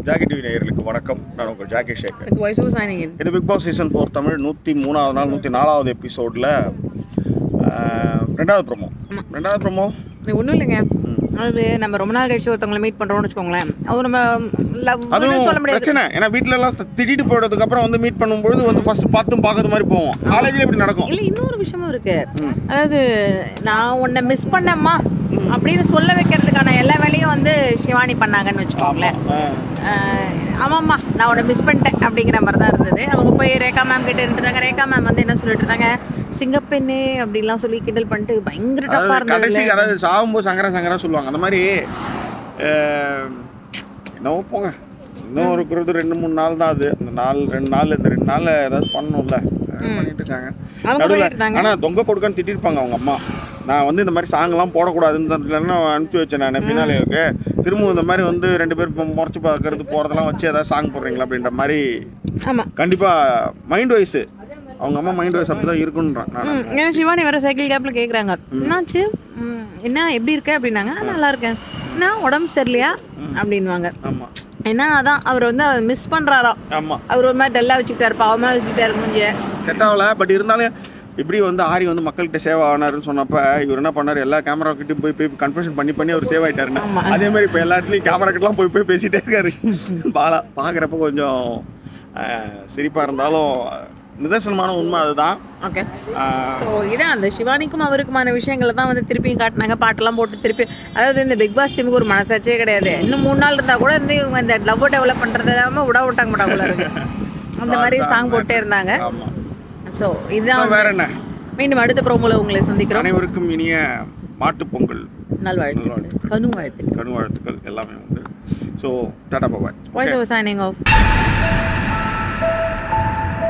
Jackie TV நேயர்களுக்கு வணக்கம் நான் உங்கள் Jackie Sekar with voice over shining in இது Bigg Boss season four Tamil நூற்றி மூணாவது நாள் நூற்றி நாலாவது எபிசோடில் ரெண்டாவது ப்ரோமோ ரெண்டாவது ப்ரோமோ இது ஒன்றும் இல்லைங்க அதாவது நம்ம ரொம்ப நாள் கழிச்சு ஒருத்தவங்களை மீட் பண்ணுறோம்னு வச்சுக்கோங்களேன் அது நம்ம லவ்னு அதுவும் சொல்ல முடியாது பிரச்சனை ஏன்னா வீட்ல எல்லாம் திட்டிட்டு போயிட்டதுக்கு அப்புறம் வந்து மீட் பண்ணும்பொழுது வந்து ஃபர்ஸ்ட் பார்த்தும் பார்க்கறது மாதிரி போவோம் காலேஜில் இப்படி நடக்கும் இல்லை இன்னொரு விஷயமும் இருக்கு அதாவது நான் உன்னை மிஸ் பண்ணம்மா அப்படின்னு சொல்ல வைக்கிறதுக்கான எல்லா வேலையும் வந்து சிவானி பண்ணாங்கன்னு வச்சுக்கோங்களேன் ஆஹ் ஆமாம்மா நான் உன்னை மிஸ் பண்ணிட்டேன் அப்படிங்கிற மாதிரி தான் இருந்தது அவங்க போய் ரேகா மேம் கிட்ட இருந்தாங்க ரேகா மேம் வந்து என்ன சொல்லிட்டு இருந்தாங்க சிங்கப்பெண்ணே அப்படிலாம் சொல்லி கிண்டல் பண்ணிட்டு பயங்கர டஃப்பாக அதாவது கடைசி இருந்தது அதாவது சாகும்போது சங்கரா சங்கரா சொல்லுவாங்க அந்த மாதிரி அஹ், என்னவோ போங்க இன்னும் இருக்கிறது ரெண்டு மூணு நாள் தான் அது அந்த நாள் ரெண்டு நாள் இந்த ரெண்டு நாள் ஏதாவது பண்ணணும்ல அது பண்ணிட்டு இருக்காங்க அவங்க நடுவில் பண்ணிட்டு இருந்தாங்க. ஆனால் தொங்க கொடுக்கன்னு திட்டிருப்பாங்க அவங்க அம்மா நான் வந்து இந்த மாதிரி சாங்லாம் போடக்கூடாதுன்னு இல்லைன்னா அனுப்பிச்சி வச்சேன் நான் ஃபினாலேவுக்கு திரும்ப இந்த மாதிரி வந்து ரெண்டு பேரும் முறைச்சி பார்க்கறது போகிறதெல்லாம் வச்சு ஏதாவது சாங் போடுறீங்களா அப்படின்ற மாதிரி ஆமாம் கண்டிப்பாக மைண்ட் வைஸு அவங்க அம்மா மைண்ட் வைஸ் அப்படி தான் இருக்குன்றான் நான் ம், ஏன்னா சிவானி வர சைக்கிள் கேப்பில் கேட்குறாங்க என்னாச்சு ம், என்ன எப்படி இருக்க அப்படின்னாங்க "ஆ, நல்லா இருக்கேன் என்ன உடம்பு சரியில்லையா அப்படின்வாங்க ஆமாம் ஏன்னா அதான் அவர் வந்து அவர் மிஸ் பண்ணுறாராம் ஆமாம் அவர் ஒரு மாதிரி டல்லாக வச்சுக்கிட்டாரு பாவமாக வச்சுக்கிட்டாரு மூஞ்சிய செட் ஆகல பட் இருந்தாலும் இப்படி வந்து ஆரி வந்து மக்கள்கிட்ட சேவ் ஆனாருன்னு சொன்னப்ப இவர் என்ன பண்ணாரு எல்லா கேமரா கிட்டயும் போய் போய் கன்ஃபர்ஷன் பண்ணி பண்ணி அவர் சேவ் ஆயிட்டாருன்னு ஆமா. அதே மாதிரி இப்போ எல்லா இடத்துலையும் கேமரா கிட்டலாம் போய் போய் பேசிட்டே இருக்காரு பாலா பார்க்குறப்ப கொஞ்சம் அஹ், சிரிப்பா இருந்தாலும் நிதர்சனமான உண்மை அதுதான் ஓகே அஹ், ஸோ இதான் அந்த சிவானிக்கும் அவருக்குமான விஷயங்களை தான் வந்து திருப்பியும் காட்டினாங்க பாட்டெல்லாம் போட்டு திருப்பி அதாவது இந்த பிக் பாஸ் டீமுக்கு ஒரு மனசாட்சியே கிடையாது இன்னும் மூணு நாள் இருந்தால் கூட வந்து இவங்க இந்த லவ் டெவலப் பண்ணுறது இல்லாமல் விட விட்டாங்க மாட்டாங்க இருக்கு அந்த மாதிரி சாங் போட்டே இருந்தாங்க ஆமா ஸோ இதுதான் So, வேற என்ன மீண்டும் அடுத்த ப்ரோமோல உங்களை சந்திக்கிறோம் அனைவருக்கும் இனிய மாட்டுப் பொங்கல் நல்வாழ்த்துக்கள் கனு வாழ்த்துக்கள் கனு வாழ்த்துக்கள் எல்லாமே உண்டு so tata bye bye voice over shining of